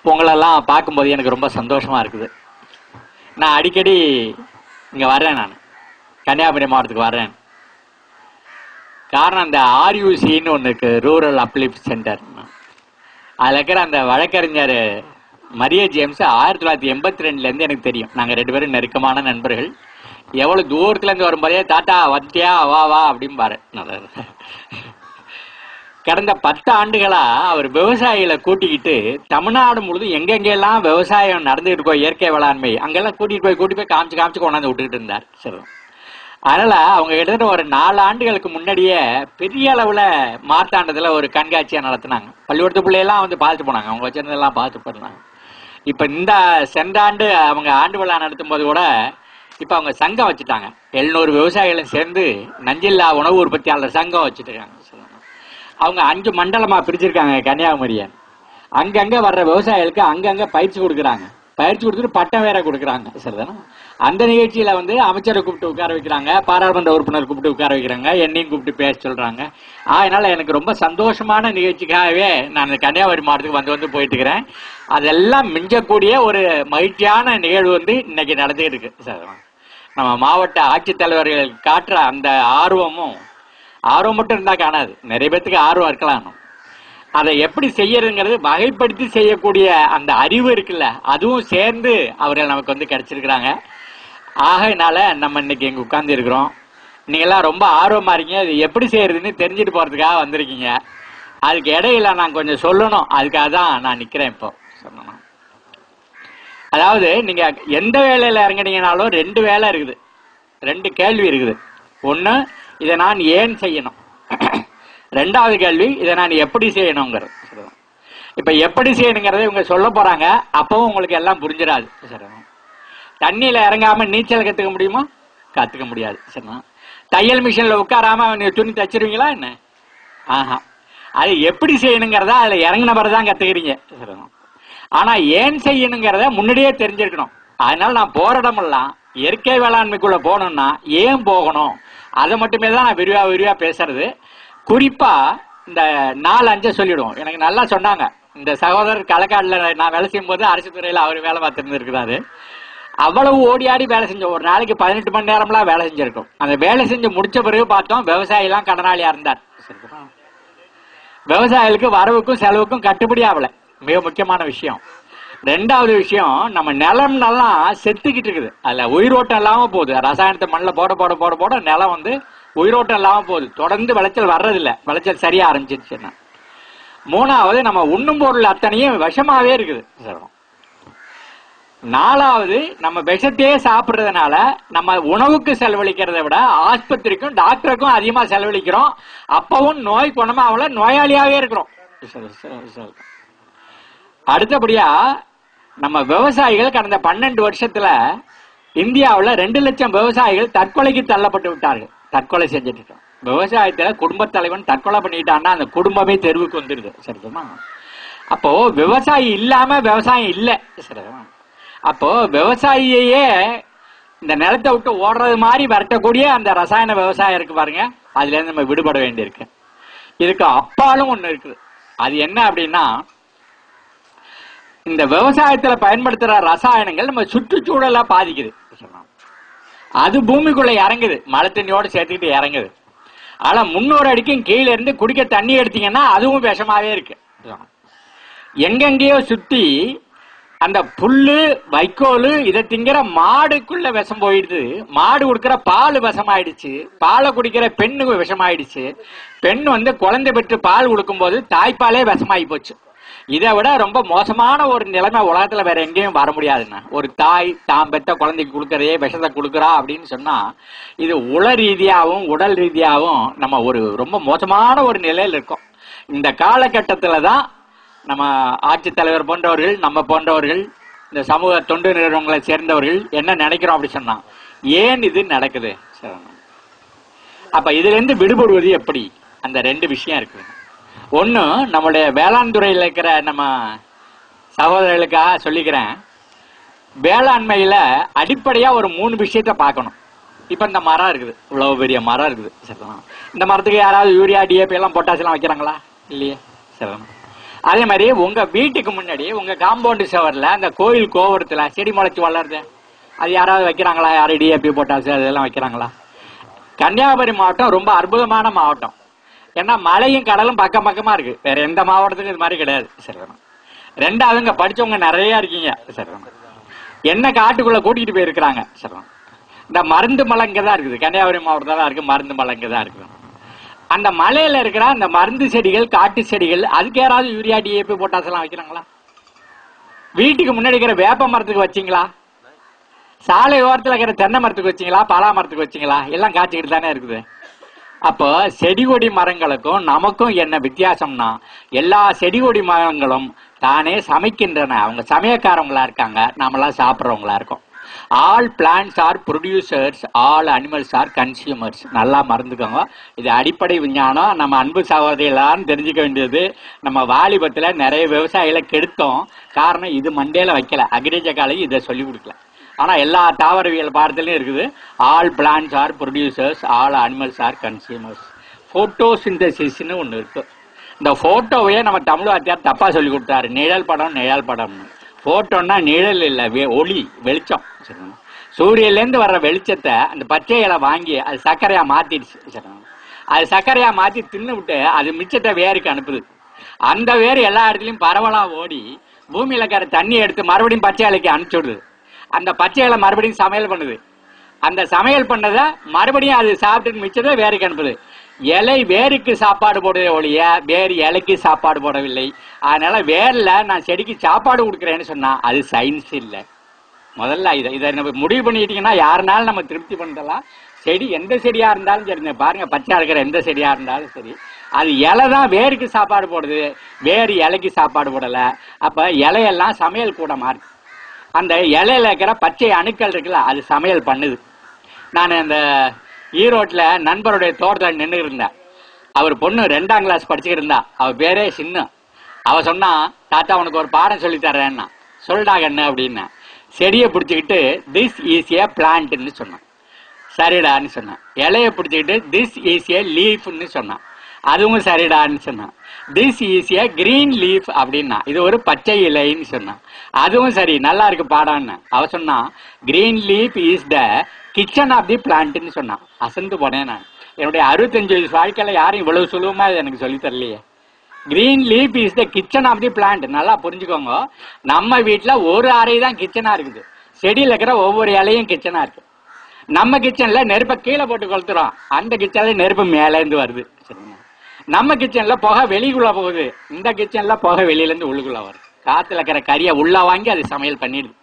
உங்களெல்லாம் பார்க்கும்போது எனக்கு ரொம்ப சந்தோஷமா இருக்குது நான் அடிக்கடி இங்க வர்றேன் நான் கன்னியாகுமரி மாவட்டத்துக்கு வர்றேன் காரணம் அந்த ஆர்யூசின்னு ஒன்று இருக்கு ரூரல் அப்லிஃப்ட் சென்டர் அதில் இருக்கிற அந்த வழக்கறிஞர் மரிய ஜேம்ஸ் ஆயிரத்தி தொள்ளாயிரத்தி எண்பத்தி ரெண்டுலேருந்து எனக்கு தெரியும் நாங்கள் ரெண்டு பேரும் நெருக்கமான நண்பர்கள் எவ்வளோ தூரத்துலேருந்து வரும்போதே தாத்தா வந்துட்டியா வா வா அப்படிம்பாரு கடந்த பத்து ஆண்டுகளா அவர் விவசாயிகளை கூட்டிக்கிட்டு தமிழ்நாடு முழுதும் எங்கெங்கெல்லாம் விவசாயம் நடந்துகிட்டு இருக்கோ இயற்கை வேளாண்மை அங்கெல்லாம் கூட்டிட்டு போய் கூட்டி போய் காமிச்சு காமிச்சு கொண்டாந்து விட்டுக்கிட்டு இருந்தார் சரி அதனால அவங்க கிட்டத்தட்ட ஒரு நாலு ஆண்டுகளுக்கு முன்னாடியே பெரிய அளவுல மார்த்தாண்டத்துல ஒரு கண்காட்சியா நடத்தினாங்க பள்ளிக்கூடத்து பிள்ளையெல்லாம் வந்து பார்த்துட்டு போனாங்க அவங்க வச்சிருந்ததெல்லாம் பார்த்து போயிருந்தாங்க இப்ப இந்த சென்ற ஆண்டு அவங்க ஆண்டு விழா நடத்தும் போது கூட இப்ப அவங்க சங்கம் வச்சுட்டாங்க எழுநூறு விவசாயிகளும் சேர்ந்து நஞ்சில்லா உணவு உற்பத்தியாளர் சங்கம் வச்சுட்டு இருக்காங்க அவங்க அஞ்சு மண்டலமா பிரிச்சிருக்காங்க கன்னியாகுமரியை அங்கங்க வர்ற விவசாயிகளுக்கு அங்கங்க பயிற்சி கொடுக்குறாங்க பயிற்சி கொடுத்துட்டு பட்டம் வேற கொடுக்குறாங்க சரிதானே அந்த நிகழ்ச்சியில வந்து அமைச்சரை கூப்பிட்டு உட்கார வைக்கிறாங்க பாராளுமன்ற உறுப்பினர் கூப்பிட்டு உட்கார வைக்கிறாங்க என்னையும் கூப்பிட்டு பேச சொல்றாங்க அதனால எனக்கு ரொம்ப சந்தோஷமான நிகழ்ச்சிக்காகவே நான் கன்னியாகுமரி மாவட்டத்துக்கு வந்து வந்து போயிட்டு இருக்கிறேன் அதெல்லாம் மிஞ்சக்கூடிய ஒரு மகிழ்ச்சியான நிகழ்வு வந்து இன்னைக்கு நடந்துகிட்டு இருக்கு சார் நம்ம மாவட்ட ஆட்சித்தலைவர்கள் காட்டுற அந்த ஆர்வமும் ஆர்வம் மட்டும் இருந்தா காணாது நிறைய பேத்துக்கு ஆர்வம் இருக்கலாம் அதை எப்படி செய்யறதுங்கிறது வகைப்படுத்தி செய்யக்கூடிய அந்த அறிவு இருக்குல்ல அதுவும் சேர்ந்து அவர்கள் நமக்கு வந்து கிடைச்சிருக்கிறாங்க ஆகையினால நம்ம இன்னைக்கு இங்க உட்கார்ந்து இருக்கிறோம் நீங்க எல்லாம் ரொம்ப ஆர்வமா இருக்கீங்க இது எப்படி செய்யறதுன்னு தெரிஞ்சுட்டு போறதுக்காக வந்திருக்கீங்க அதுக்கு இடையில நான் கொஞ்சம் சொல்லணும் அதுக்காக தான் நான் நிக்கிறேன் இப்போ சொன்னேன் அதாவது நீங்க எந்த வேலையில இறங்குனீங்கனாலும் ரெண்டு வேலை இருக்குது ரெண்டு கேள்வி இருக்குது ஒண்ணு இதை நான் ஏன் செய்யணும் ரெண்டாவது கேள்வி இதை நான் எப்படி செய்யணுங்கிறது சரிதான். இப்ப எப்படி செய்யணுங்கிறத இவங்க சொல்ல போறாங்க அப்பவும் உங்களுக்கு எல்லாம் புரிஞ்சிடாது சரிதான். தண்ணியில இறங்காம நீச்சல் கத்துக்க முடியுமா கத்துக்க முடியாது சரிதான். தையல் மிஷின்ல உட்காராம நீங்க துணி தச்சிருவீங்களா என்ன ஆஹா அது எப்படி செய்யணுங்கிறத அதுல இறங்கின பிறகு தான் கத்துக்கிறீங்க சரிதான். ஆனா ஏன் செய்யணுங்கிறத முன்னாடியே தெரிஞ்சிருக்கணும் அதனால நான் போற இடமெல்லாம் இயற்கை வேளாண்மைக்குள்ள போகணும்னா ஏன் போகணும் அதை மட்டுமே தான் நான் விரிவா விரிவா பேசுறது குறிப்பா இந்த நாலு அஞ்சை சொல்லிடுவோம் எனக்கு நல்லா சொன்னாங்க இந்த சகோதரர் களக்காடுல நான் வேலை செய்யும் போது அரசு துறையில அவர் வேலை பார்த்துருந்துருக்கிறாரு அவ்வளவு ஓடி ஆடி வேலை செஞ்சோம் ஒரு நாளைக்கு பதினெட்டு மணி நேரம்லாம் வேலை செஞ்சிருக்கோம் அந்த வேலை செஞ்சு முடிச்ச பிறகு பார்த்தோம் விவசாயி எல்லாம் கடனாளியா இருந்தார் விவசாயிகளுக்கு வரவுக்கும் செலவுக்கும் கட்டுப்படி ஆகல மிக முக்கியமான விஷயம் ரெண்டாவது விஷயம் நம்ம நிலம்னெல்லாம் செத்துக்கிட்டு இருக்குது அதுல உயிரோட்டம் இல்லாம போகுது ரசாயனத்தை மண்ணில் போட போட போட போட நிலம் வந்து உயிரோட்டம் இல்லாம போகுது தொடர்ந்து விளைச்சல் வர்றதில்ல விளைச்சல் சரியா ஆரம்பிச்சிருச்சுன்னா மூணாவது நம்ம உண்ணும் பொருள் அத்தனையும் விஷமாவே இருக்குது சொல்றோம். நாலாவது நம்ம விஷத்தையே சாப்பிடுறதுனால நம்ம உணவுக்கு செலவழிக்கிறதை விட ஆஸ்பத்திரிக்கும் டாக்டருக்கும் அதிகமா செலவழிக்கிறோம் அப்பவும் நோய் குணமா அவள நோயாளியாவே இருக்கிறோம் அடுத்தபடியா நம்ம விவசாயிகள் கடந்த பன்னெண்டு வருஷத்துல இந்தியாவுல ரெண்டு லட்சம் விவசாயிகள் தற்கொலைக்கு தள்ளப்பட்டு விட்டார்கள் தற்கொலை செஞ்சுட்டு இருக்கோம் விவசாயத்துல குடும்பத் தலைவன் தற்கொலை பண்ணிட்டான்னா அந்த குடும்பமே தெருவுக்கு வந்துருது சரிதமா அப்போ விவசாயி இல்லாம விவசாயம் இல்ல சரிதமா அப்போ விவசாயியையே இந்த நிலத்தை விட்டு ஓடுறது மாதிரி விரட்டக்கூடிய அந்த ரசாயன விவசாயம் இருக்கு பாருங்க அதுல இருந்து நம்ம விடுபட வேண்டியிருக்கு இதுக்கு அப்பாலும் ஒண்ணு இருக்குது அது என்ன அப்படின்னா இந்த விவசாயத்துல பயன்படுத்துற ரசாயனங்கள் நம்ம சுற்றுச்சூழலை பாதிக்குது அது பூமிக்குள்ள இறங்குது மழை தண்ணியோட சேர்த்துக்கிட்டு இறங்குது ஆனா முன்னூறு அடிக்கும் கீழே இருந்து குடிக்க தண்ணி எடுத்தீங்கன்னா அதுவும் விஷமாவே இருக்கு எங்கெங்கேயோ சுத்தி அந்த புல்லு வைக்கோல் இதை திங்கிற மாடுக்குள்ள விஷம் போயிடுது மாடு கொடுக்கிற பால் விஷமாயிடுச்சு பாலை குடிக்கிற பெண்ணு விஷமாயிடுச்சு பெண் வந்து குழந்தை பெற்று பால் கொடுக்கும்போது தாய்ப்பாலே விஷமாயி போச்சு இதை விட ரொம்ப மோசமான ஒரு நிலைமை உலகத்துல வேற எங்கேயும் வர முடியாதுண்ணா ஒரு தாய் தாம் பெத்த குழந்தைக்கு கொடுக்கறதே விஷத்தை கொடுக்குறா அப்படின்னு சொன்னா இது உள ரீதியாகவும் உடல் ரீதியாகவும் நம்ம ஒரு ரொம்ப மோசமான ஒரு நிலையில இருக்கோம் இந்த காலகட்டத்துல தான் நம்ம ஆட்சித்தலைவர் போன்றவர்கள் நம்ம போன்றவர்கள் இந்த சமூக தொண்டு நிறுவனங்களை சேர்ந்தவர்கள் என்ன நினைக்கிறோம் அப்படி சொன்னா ஏன் இது நடக்குது சரி. அப்ப இதுல இருந்து விடுபடுவது எப்படி அந்த ரெண்டு விஷயம் இருக்கு ஒண்ணு நம்மளுடைய வேளாண் துறையில இருக்கிற நம்ம சகோதரர்களுக்காக சொல்லிக்கிறேன் வேளாண்மையில அடிப்படையா ஒரு மூணு விஷயத்த பார்க்கணும் இப்ப இந்த மரம் இருக்குது இவ்வளவு பெரிய மரம் இருக்குது சரிதான் இந்த மரத்துக்கு யாராவது யூரியா டிஏபி எல்லாம் பொட்டாசி எல்லாம் வைக்கிறாங்களா இல்லையே சரிதான் அதே மாதிரி உங்க வீட்டுக்கு முன்னாடி உங்க காம்பவுண்ட் செவர்ல அந்த கோயில் கோபுரத்துல செடி முளைச்சு வளருது அது யாராவது வைக்கிறாங்களா யாரும் டிஏபி பொட்டாசு அதெல்லாம் வைக்கிறாங்களா கன்னியாகுமரி மாவட்டம் ரொம்ப அற்புதமான மாவட்டம் ஏன்னா மலையும் கடலும் பக்கம் பக்கமா இருக்கு வேற எந்த மாவட்டத்துக்கும் இது மாதிரி கிடையாது சரி ரெண்டாவது இங்க படிச்சவங்க நிறைய இருக்கீங்க சரி என்ன காட்டுக்குள்ள கூட்டிட்டு போயிருக்கிறாங்க சரி இந்த மருந்து மலை இங்க தான் இருக்குது கன்னியாகுமரி மாவட்டத்தில் தான் இருக்கு மருந்து மலை இங்க தான் இருக்குது அந்த மலையில இருக்கிற அந்த மருந்து செடிகள் காட்டு செடிகள் அதுக்கு யாராவது யூரியா டிஏபி பொட்டாஸ் எல்லாம் வைக்கிறாங்களா வீட்டுக்கு முன்னாடி இருக்கிற வேப்ப மரத்துக்கு வச்சீங்களா சாலை ஓரத்துல இருக்கிற தென்னை மரத்துக்கு வச்சீங்களா பலா மரத்துக்கு வச்சீங்களா எல்லாம் காய்ச்சிக்கிட்டு தானே இருக்குது அப்போ செடி கொடி மரங்களுக்கும் நமக்கும் என்ன வித்தியாசம்னா எல்லா செடி கொடி மரங்களும் தானே சமைக்கின்றன அவங்க சமயக்காரங்களா இருக்காங்க நாமெல்லாம் சாப்பிட்றவங்களா இருக்கோம் all plants are producers all animals are consumers நல்லா மறந்துக்கோங்க இது அடிப்படை விஞ்ஞானம் நம்ம அன்பு சகோதரிகளான்னு தெரிஞ்சுக்க வேண்டியது நம்ம வாலிபத்துல நிறைய விவசாயிகளை கெடுத்தோம் காரணம் இது மண்டேல வைக்கல அக்ரிஜ காலேஜ் இதை சொல்லி கொடுக்கல ஆனா எல்லா தாவரவியல் பாடத்திலையும் இருக்குது all plants are producers all animals are consumers photo சிந்தசிஸ்னு ஒன்று இருக்கு இந்த போட்டோவையே நம்ம தமிழ் வாத்தியார் தப்பா சொல்லி கொடுத்தாரு நிழல் படம் நிழல் படம்னு போட்டோன்னா நிழல் இல்ல வெ- ஒளி வெளிச்சம் சரிங்களா? சூரியன்ல இருந்து வர்ற வெளிச்சத்தை அந்த பச்சை இலை வாங்கி அது சர்க்கரையா மாத்திடுச்சு சரிங்களா? அது சர்க்கரையா மாத்தி தின்னு விட்டு அது மிச்சத்தை வேருக்கு அனுப்புது அந்த வேர் எல்லா இடத்துலயும் பரவலா ஓடி பூமியில இருக்கிற தண்ணி எடுத்து மறுபடியும் பச்சை இலைக்கு அனுப்பிச்சு விடுது அந்த பச்சை இலை மறுபடியும் சமையல் பண்ணுது அந்த சமையல் பண்ணதை மறுபடியும் அது சாப்பிட்டு மிச்சத்தை வேருக்கு அனுப்புது இலை வேருக்கு சாப்பாடு போடுறதே ஒழிய வேறு இலைக்கு சாப்பாடு போடவில்லை அதனால வேர்ல நான் செடிக்கு சாப்பாடு கொடுக்குறேன்னு சொன்னா அது சயின்ஸ் இல்லை முதல்ல இதை இதை நம்ம முடிவு பண்ணிட்டீங்கன்னா யாருனாலும் நம்ம திருப்தி பண்ணலாம் செடி எந்த செடியா இருந்தாலும் சரி இந்த பாருங்க பச்சையா இருக்கிற எந்த செடியா இருந்தாலும் சரி அது இலை தான் வேருக்கு சாப்பாடு போடுது வேறு இலைக்கு சாப்பாடு போடல அப்ப இலையெல்லாம் சமையல் கூட மாறி அந்த இலையில இருக்கிற பச்சை அணுக்கள் இருக்குல்ல அது சமையல் பண்ணுது நான் அந்த ஈரோட்ல நண்பருடைய தோட்டத்தில் நின்று இருந்தேன் அவர் பொண்ணு ரெண்டாம் கிளாஸ் படிச்சுக்கிட்டு இருந்தா அவ பேரே சின்ன அவ சொன்னா தாத்தா உனக்கு ஒரு பாடம் சொல்லி தர்றேன்னா சொல்டா கண்ணு அப்படின்னு செடியை பிடிச்சிக்கிட்டு திஸ் இஸ் ஏ பிளான்ட்னு சொன்னான் சரிடான்னு சொன்னான் இலைய பிடிச்சிக்கிட்டு திஸ் இஸ் ஏ லீஃப்னு சொன்னான் அதுவும் சரிடான்னு சொன்னான் this is a green leaf அப்படின்னா இது ஒரு பச்சை இலைன்னு சொன்னான் அதுவும் சரி நல்லா இருக்கு பாடான்னு அவ சொன்னா green leaf is the kitchen of the பிளான்ட்னு சொன்னான் அசந்து போனேன் நான் என்னுடைய அறுபத்தஞ்சு வயசு வாழ்க்கையில யாரும் இவ்வளவு சுலபமா இதை எனக்கு சொல்லி தரலையே green leaf is the kitchen of the plant நல்லா புரிஞ்சுக்கோங்க நம்ம வீட்ல ஒரு அறை தான் கிச்சனா இருக்குது செடியில இருக்கிற ஒவ்வொரு இலையும் கிச்சனா இருக்கு நம்ம கிச்சன்ல நெருப்பை கீழே போட்டு கொளுத்துறோம் அந்த கிச்சன்ல நெருப்பு மேல இருந்து வருது சரிங்களா நம்ம கிச்சன்ல புகை வெளிக்குள்ள போகுது இந்த கிச்சன்ல புகை வெளியில இருந்து உள்ளுக்குள்ள வருது காத்துல இருக்கிற கறியை உள்ள வாங்கி அது சமையல் பண்ணிடுது